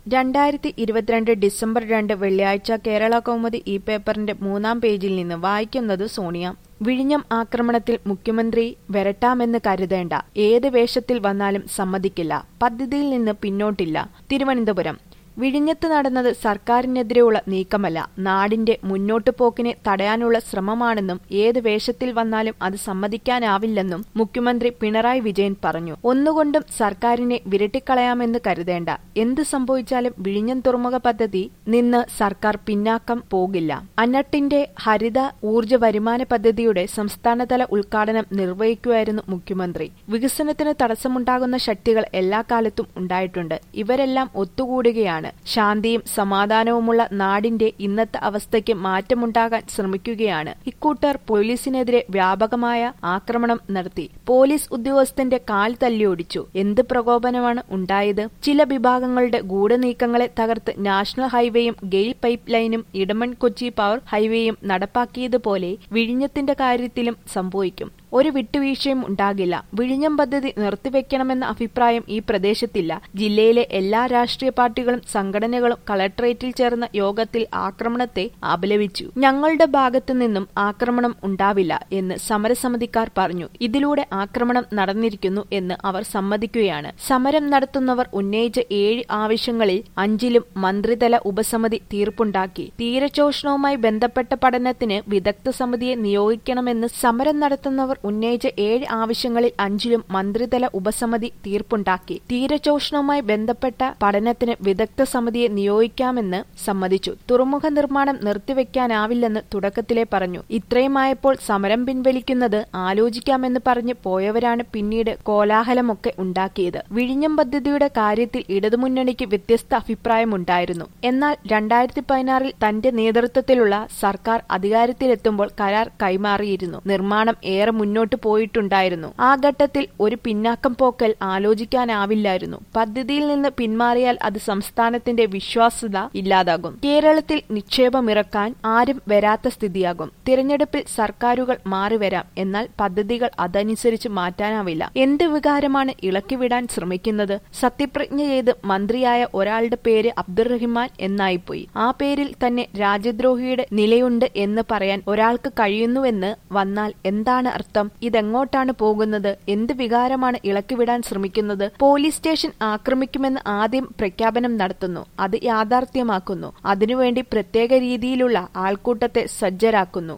രണ്ടായിരത്തി ഇരുപത്തിരണ്ട് ഡിസംബർ രണ്ട് വെള്ളിയാഴ്ച കേരള കൗമുദി ഈ പേപ്പറിന്റെ മൂന്നാം പേജിൽ നിന്ന് വായിക്കുന്നത് സോണിയ വിഴിഞ്ഞം ആക്രമണത്തിൽ മുഖ്യമന്ത്രി വരട്ടാമെന്ന് കരുതേണ്ട ഏത് വേഷത്തിൽ വന്നാലും സമ്മതിക്കില്ല പദ്ധതിയിൽ നിന്ന് പിന്നോട്ടില്ല തിരുവനന്തപുരം വിഴിഞ്ഞത്ത് നടന്നത് സർക്കാരിനെതിരെയുള്ള നീക്കമല്ല നാടിന്റെ മുന്നോട്ടു പോക്കിനെ തടയാനുള്ള ശ്രമമാണെന്നും ഏത് വേഷത്തിൽ വന്നാലും അത് സമ്മതിക്കാനാവില്ലെന്നും മുഖ്യമന്ത്രി പിണറായി വിജയൻ പറഞ്ഞു ഒന്നുകൊണ്ടും സർക്കാരിനെ വിരട്ടിക്കളയാമെന്ന് കരുതേണ്ട എന്ത് സംഭവിച്ചാലും വിഴിഞ്ഞം തുറമുഖ പദ്ധതി നിന്ന് സർക്കാർ പിന്നാക്കം പോകില്ല അന്നട്ടിന്റെ ഹരിത ഊർജ വരുമാന പദ്ധതിയുടെ സംസ്ഥാനതല ഉദ്ഘാടനം നിർവഹിക്കുകയായിരുന്നു മുഖ്യമന്ത്രി വികസനത്തിന് തടസ്സമുണ്ടാകുന്ന ശക്തികൾ എല്ലാ കാലത്തും ഉണ്ടായിട്ടുണ്ട് ഇവരെല്ലാം ഒത്തുകൂടുകയാണ് ശാന്തിയും സമാധാനവുമുള്ള നാടിന്റെ ഇന്നത്തെ അവസ്ഥയ്ക്ക് മാറ്റമുണ്ടാകാൻ ശ്രമിക്കുകയാണ് ഇക്കൂട്ടർ പോലീസിനെതിരെ വ്യാപകമായ ആക്രമണം നടത്തി പോലീസ് ഉദ്യോഗസ്ഥന്റെ കാൽ തല്ലിയൊടിച്ചു എന്ത് പ്രകോപനമാണ് ഉണ്ടായത് ചില വിഭാഗങ്ങളുടെ ഗൂഢനീക്കങ്ങളെ തകർത്ത് നാഷണൽ ഹൈവേയും ഗെയിൽ പൈപ്പ് ലൈനും ഇടമൺ കൊച്ചി പവർ ഹൈവേയും നടപ്പാക്കിയതുപോലെ വിഴിഞ്ഞത്തിന്റെ കാര്യത്തിലും സംഭവിക്കും ഒരു വിട്ടുവീഴ്ചയും ഉണ്ടാകില്ല വിഴിഞ്ഞം പദ്ധതി നിർത്തിവെക്കണമെന്ന അഭിപ്രായം ഈ പ്രദേശത്തില്ല ജില്ലയിലെ എല്ലാ രാഷ്ട്രീയ പാർട്ടികളും സംഘടനകളും കളക്ടറേറ്റിൽ ചേർന്ന യോഗത്തിൽ ആക്രമണത്തെ അപലപിച്ചു ഞങ്ങളുടെ ഭാഗത്തു നിന്നും ആക്രമണം ഉണ്ടാവില്ല എന്ന് സമരസമിതിക്കാർ പറഞ്ഞു ഇതിലൂടെ ആക്രമണം നടന്നിരിക്കുന്നു എന്ന് അവർ സമ്മതിക്കുകയാണ് സമരം നടത്തുന്നവർ ഉന്നയിച്ച ഏഴ് ആവശ്യങ്ങളിൽ അഞ്ചിലും മന്ത്രിതല ഉപസമിതി തീർപ്പുണ്ടാക്കി തീരചോഷണവുമായി ബന്ധപ്പെട്ട പഠനത്തിന് വിദഗ്ധ സമിതിയെ നിയോഗിക്കണമെന്ന് സമരം നടത്തുന്നവർ ഉന്നയിച്ച ഏഴ് ആവശ്യങ്ങളിൽ അഞ്ചിലും മന്ത്രിതല ഉപസമിതി തീർപ്പുണ്ടാക്കി തീരചോഷണവുമായി ബന്ധപ്പെട്ട പഠനത്തിന് വിദഗ്ധ സമിതിയെ നിയോഗിക്കാമെന്ന് സമ്മതിച്ചു തുറമുഖ നിർമ്മാണം നിർത്തിവെക്കാനാവില്ലെന്ന് തുടക്കത്തിലെ പറഞ്ഞു ഇത്രയുമായപ്പോൾ സമരം പിൻവലിക്കുന്നത് ആലോചിക്കാമെന്ന് പറഞ്ഞ് പോയവരാണ് പിന്നീട് കോലാഹലമൊക്കെ ഉണ്ടാക്കിയത് വിഴിഞ്ഞം പദ്ധതിയുടെ കാര്യത്തിൽ ഇടതുമുന്നണിക്ക് വ്യത്യസ്ത അഭിപ്രായമുണ്ടായിരുന്നു എന്നാൽ രണ്ടായിരത്തി പതിനാറിൽ തന്റെ നേതൃത്വത്തിലുള്ള സർക്കാർ അധികാരത്തിലെത്തുമ്പോൾ കരാർ കൈമാറിയിരുന്നു നിർമ്മാണം ഏറെ മുന്നോട്ട് പോയിട്ടുണ്ടായിരുന്നു ആ ഘട്ടത്തിൽ ഒരു പിന്നാക്കം പോക്കൽ ആലോചിക്കാനാവില്ലായിരുന്നു പദ്ധതിയിൽ നിന്ന് പിന്മാറിയാൽ അത് സംസ്ഥാനത്തിന്റെ വിശ്വാസ്യത ഇല്ലാതാകും കേരളത്തിൽ നിക്ഷേപമിറക്കാൻ ആരും വരാത്ത സ്ഥിതിയാകും തിരഞ്ഞെടുപ്പിൽ സർക്കാരുകൾ മാറിവരാം എന്നാൽ പദ്ധതികൾ അതനുസരിച്ച് മാറ്റാനാവില്ല എന്ത് വികാരമാണ് ഇളക്കിവിടാൻ ശ്രമിക്കുന്നത് സത്യപ്രതിജ്ഞ ചെയ്ത് മന്ത്രിയായ ഒരാളുടെ പേര് അബ്ദുറഹിമാൻ എന്നായിപ്പോയി ആ പേരിൽ തന്നെ രാജ്യദ്രോഹിയുടെ നിലയുണ്ട് എന്ന് പറയാൻ ഒരാൾക്ക് കഴിയുന്നുവെന്ന് വന്നാൽ എന്താണ് അർത്ഥം ഇതെങ്ങോട്ടാണ് പോകുന്നത് എന്ത് വികാരമാണ് ഇളക്കിവിടാൻ ശ്രമിക്കുന്നത് പോലീസ് സ്റ്റേഷൻ ആക്രമിക്കുമെന്ന് ആദ്യം പ്രഖ്യാപനം നടത്തുന്നു അത് യാഥാർത്ഥ്യമാക്കുന്നു അതിനുവേണ്ടി പ്രത്യേക രീതിയിലുള്ള ആൾക്കൂട്ടത്തെ സജ്ജരാക്കുന്നു